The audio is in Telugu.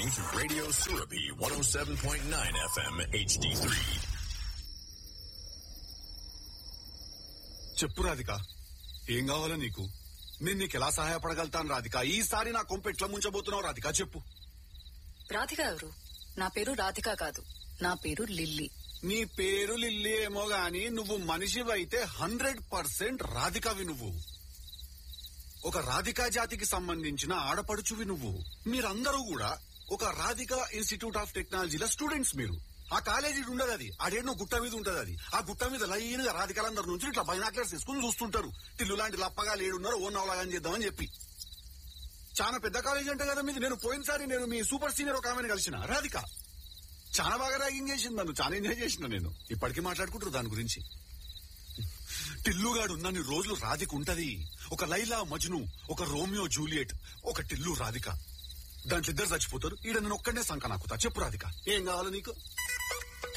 listening to Radio Surabi 107.9 FM HD3. చెప్పు రాధిక ఏం కావాలా నీకు నేను నీకు ఎలా సహాయపడగలుగుతాను రాధిక ఈసారి నా కొంపు ఎట్లా ముంచబోతున్నావు రాధిక చెప్పు రాధిక ఎవరు నా పేరు రాధిక కాదు నా పేరు లిల్లీ నీ పేరు లిల్లీ ఏమో గాని నువ్వు మనిషివైతే హండ్రెడ్ పర్సెంట్ రాధికవి నువ్వు ఒక రాధికా జాతికి సంబంధించిన ఆడపడుచువి నువ్వు మీరందరూ కూడా ఒక రాధికా ఇన్స్టిట్యూట్ ఆఫ్ టెక్నాలజీలో స్టూడెంట్స్ మీరు ఆ కాలేజీ ఉండదు అది ఆడేనో గుట్ట మీద ఉంటది అది ఆ గుట్ట మీద లైన్గా రాధికాలందరి నుంచి ఇట్లా బైనాక్లర్స్ తీసుకుని చూస్తుంటారు తిల్లు లాంటి లప్పగా లేడున్నారు ఓ నవలాగా చేద్దామని చెప్పి చాలా పెద్ద కాలేజీ అంటే కదా మీది నేను పోయినసారి నేను మీ సూపర్ సీనియర్ ఒక ఆమెను కలిసిన రాధిక చాలా బాగా ర్యాగింగ్ చేసింది నన్ను చాలా ఎంజాయ్ చేసిన నేను ఇప్పటికీ మాట్లాడుకుంటారు దాని గురించి టిల్లుగాడు ఉన్నన్ని రోజులు రాధిక ఉంటది ఒక లైలా మజ్ను ఒక రోమియో జూలియట్ ఒక టిల్లు రాధిక దాంట్లో ఇద్దరు చచ్చిపోతారు ఈడ నేను ఒక్కడే సంక నాకుతా చెప్పు రాధిక ఏం కావాలి నీకు